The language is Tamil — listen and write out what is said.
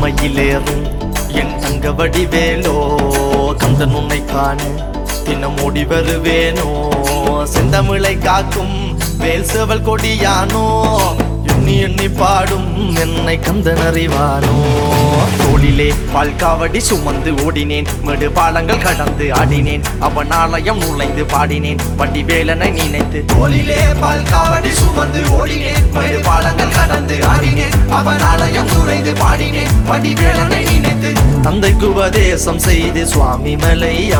தங்கமயிலேறும் என் தங்க வடிவேலோ கந்தன் உன்னை காண தினம் ஓடி வருவேனோ செந்தமிழை காக்கும் வேல் செவல் கொடியானோ எண்ணி எண்ணி பாடும் என்னை கந்தன் அறிவானோ தோளிலே பால் காவடி சுமந்து ஓடினேன் மேடு பாலங்கள் கடந்து ஆடினேன் அவன் ஆலயம் நுழைந்து பாடினேன் வண்டி வேலனை நினைத்து தோளிலே பால் காவடி சுமந்து ஓடினேன் மேடு பாலங்கள் கடந்து ஆடினேன் அவன் ஆலயம் நுழைந்து பாடினேன் வண்டி வேலனை நினைத்து தந்தைக்கு உபதேசம் செய்து சுவாமி மலை